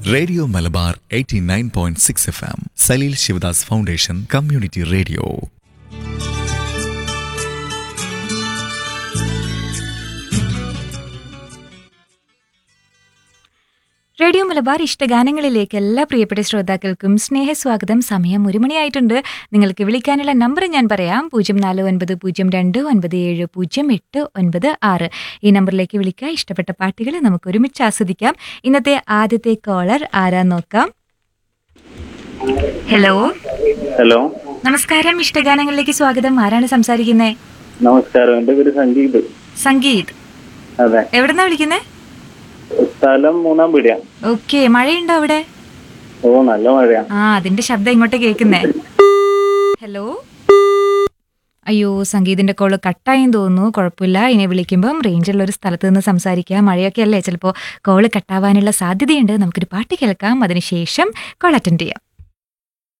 radio Malabar 89.6 F M Saleel Shivadas foundation community radio radio Malabar ഇഷ്ടഗാനങ്ങളിലേക്ക് എല്ലാ പ്രിയപ്പെട്ട ശ്രോതാക്കൾക്കും സ്നേഹസ്വാഗതം സമയം ഒരു മണിയായിട്ടുണ്ട് നിങ്ങൾക്ക് വിളിക്കാനുള്ള നമ്പർ ഞാൻ പറയാം പൂജ്യം നാല് ഒൻപത് പൂജ്യം രണ്ട് ഒൻപത് ഏഴ് പൂജ്യം എട്ട് ഒൻപത് ആറ് ഈ നമ്പറിലേക്ക് വിളിക്കുക ഇഷ്ടപ്പെട്ട പാട്ടുകൾ നമുക്ക് ഒരുമിച്ച് ആസ്വദിക്കാം ഇന്നത്തെ ആദ്യത്തെ കോളർ ആരാ നോക്കാം ഹലോ ഹലോ നമസ്കാരം ഇഷ്ടഗാനങ്ങളിലേക്ക് സ്വാഗതം ആരാണ് സംസാരിക്കുന്നത് നമസ്കാരം എന്റെ പേര് സംഗീത് സംഗീത് അതെ എവിടെന്നാ വിളിക്കുന്നത് സ്ഥലം മൂന്നാം പീടിയ ഓക്കെ മഴയുണ്ടോ അവിടെ ഓ നല്ല മഴയാ ആ അതിന്റെ ശബ്ദം ഇങ്ങോട്ട് കേൾക്കുന്നേ ഹലോ അയ്യോ സംഗീതിന്റെ കോള് കട്ടായെന്ന് തോന്നുന്നു കുഴപ്പമില്ല ഇനി വിളിക്കുമ്പം റേഞ്ചുള്ള ഒരു സ്ഥലത്ത് നിന്ന് സംസാരിക്കാം മഴയൊക്കെ അല്ലേ ചിലപ്പോൾ കോള് കട്ടാവാനുള്ള സാധ്യതയുണ്ട് നമുക്കൊരു പാട്ട് കേൾക്കാം അതിനുശേഷം കോൾ അറ്റൻഡ് ചെയ്യാം